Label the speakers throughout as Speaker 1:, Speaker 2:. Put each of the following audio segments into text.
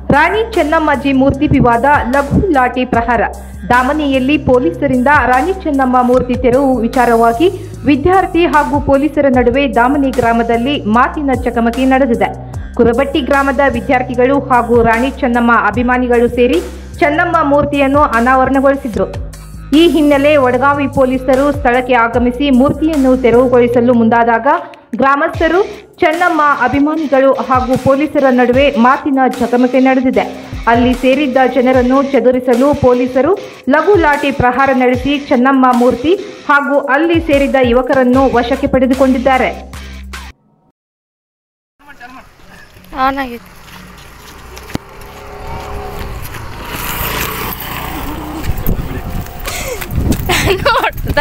Speaker 1: ರಾಣಿ ಚೆನ್ನಮ್ಮಾಜಿ ಮೂರ್ತಿ ವಿವಾದ ಲಘು ಲಾಠಿ ಪ್ರಹಾರ ದಾಮನೆಯಲ್ಲಿ ಪೊಲೀಸರಿಂದ ರಾಣಿ ಚೆನ್ನಮ್ಮ ಮೂರ್ತಿ ತೆರವು ವಿಚಾರವಾಗಿ ವಿದ್ಯಾರ್ಥಿ ಹಾಗೂ ಪೊಲೀಸರ ನಡುವೆ ದಾಮನಿ ಗ್ರಾಮದಲ್ಲಿ ಮಾತಿನ ಚಕಮಕಿ ನಡೆದಿದೆ ಕುರಬಟ್ಟಿ ಗ್ರಾಮದ ವಿದ್ಯಾರ್ಥಿಗಳು ಹಾಗೂ ರಾಣಿ ಚೆನ್ನಮ್ಮ ಅಭಿಮಾನಿಗಳು ಸೇರಿ ಚೆನ್ನಮ್ಮ ಮೂರ್ತಿಯನ್ನು ಅನಾವರಣಗೊಳಿಸಿದ್ರು ಈ ಹಿನ್ನೆಲೆ ವಡಗಾವಿ ಪೊಲೀಸರು ಸ್ಥಳಕ್ಕೆ ಆಗಮಿಸಿ ಮೂರ್ತಿಯನ್ನು ತೆರವುಗೊಳಿಸಲು ಮುಂದಾದಾಗ ಗ್ರಾಮಸ್ಥರು ಚೆನ್ನಮ್ಮ ಅಭಿಮಾನಿಗಳು ಹಾಗೂ ಪೊಲೀಸರ ನಡುವೆ ಮಾತಿನ ಚಕಮಕಿ ನಡೆದಿದೆ ಅಲ್ಲಿ ಸೇರಿದ್ದ ಜನರನ್ನು ಚದುರಿಸಲು ಪೊಲೀಸರು ಲಘು ಲಾಠಿ ಪ್ರಹಾರ ನಡೆಸಿ ಚೆನ್ನಮ್ಮ ಮೂರ್ತಿ ಹಾಗೂ ಅಲ್ಲಿ ಸೇರಿದ್ದ ಯುವಕರನ್ನು ವಶಕ್ಕೆ ಪಡೆದುಕೊಂಡಿದ್ದಾರೆ
Speaker 2: ಆನ್ ಆಗೈತಿ ನೋಡ್ದ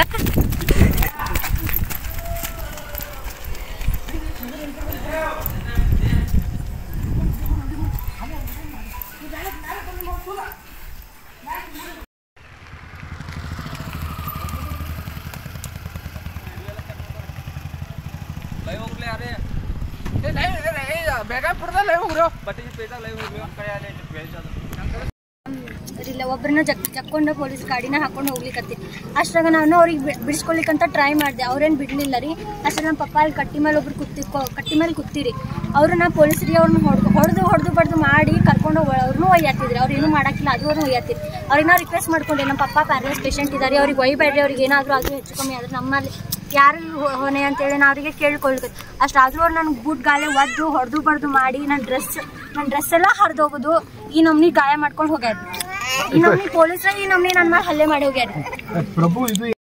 Speaker 3: ಲೈವ್ ಹೋಗ್ಲಿ ಅರೆ ಏ ಲೈವ್ ಬೇಗಾಪುರದ ಲೈವ್ ಹೋಗ್ರಿ ಬಟ್ಟೆ ಪೇಟ ಲೈವ್ ಹೋಗ್ರಿ ಕಡೆ ಅಲ್ಲೇ ಬೇಜಾದು
Speaker 4: ಇಲ್ಲ ಒಬ್ಬರನ್ನ ಜಕ್ ಜಕ್ಕೊಂಡು ಪೊಲೀಸ್ ಗಾಡಿನ ಹಾಕೊಂಡು ಹೋಗ್ಲಿಕ್ಕತ್ತಿ ಅಷ್ಟಾಗ ನಾನು ಅವ್ರಿಗೆ ಬಿಡಿಸ್ಕೊಳ್ಲಿಕ್ಕಂತ ಟ್ರೈ ಮಾಡಿದೆ ಅವ್ರೇನು ಬಿಡಲಿಲ್ಲ ರೀ ಅಷ್ಟಾಗ ನಮ್ಮ ಪಪ್ಪ ಅಲ್ಲಿ ಕಟ್ಟಿ ಮೇಲೆ ಒಬ್ರು ಕುತ್ತಿ ಕೊ- ಕಟ್ಟಿ ಮೇಲೆ ಕುತ್ತೀರಿ ಅವ್ರನ್ನ ಪೊಲೀಸರಿಗೆ ಅವ್ರನ್ನ ಹೊಡೆದು ಹೊಡೆದು ಹೊಡೆದು ಬಡ್ದು ಮಾಡಿ ಕರ್ಕೊಂಡು ಹೋಗಿ ಅವ್ರನ್ನೂ ಒಯ್ಯಾತಿದ್ರಿ ಅವ್ರು ಏನೂ ಮಾಡಕ್ಕಿಲ್ಲ ಅದು ಅವ್ರನ್ನ ಒಯ್ಯಾತಿರಿ ಅವ್ರಿಗೆ ನಾವು ರಿಕ್ವೆಸ್ಟ್ ಮಾಡ್ಕೊಂಡೆ ನಮ್ಮ ಪಪ್ಪ ಪ್ಯಾರಲೈಸ್ ಪೇಷಂಟ್ ಇದ್ದಾರೆ ಅವ್ರಿಗೆ ಒಯ್ಬೇಡ್ರಿ ಅವ್ರಿಗೆ ಏನಾದರೂ ಅದು ಹೆಚ್ಚು ಕಮ್ಮಿ ಆದ್ರೆ ನಮ್ಮಲ್ಲಿ ಯಾರು ಹೊಣೆ ಅಂತೇಳಿ ನಾ ಅವರಿಗೆ ಕೇಳ್ಕೊಳ್ಬೇಕು ಅಷ್ಟಾದ್ರೂ ಅವ್ರು ನನಗೆ ಬೂಟ್ ಗಾಲೆ ಒದ್ದು ಹೊಡೆದು ಬಡ್ದು ಮಾಡಿ ನನ್ನ ಡ್ರೆಸ್ ನನ್ನ ಡ್ರೆಸ್ ಎಲ್ಲ ಹರಿದು ಹೋಗೋದು ಈ ನಮ್ನಿ ಗಾಯ ಮಾಡ್ಕೊಂಡು ಹೋಗ್ಯಾರ ಈ ನಮ್ನಿ ಪೊಲೀಸರ ಈ ನಮ್ನಿ ನನ್ನ ಮೇಲೆ ಹಲ್ಲೆ ಮಾಡಿ ಹೋಗ್ಯಾರ
Speaker 5: ಪ್ರಭು ಇದು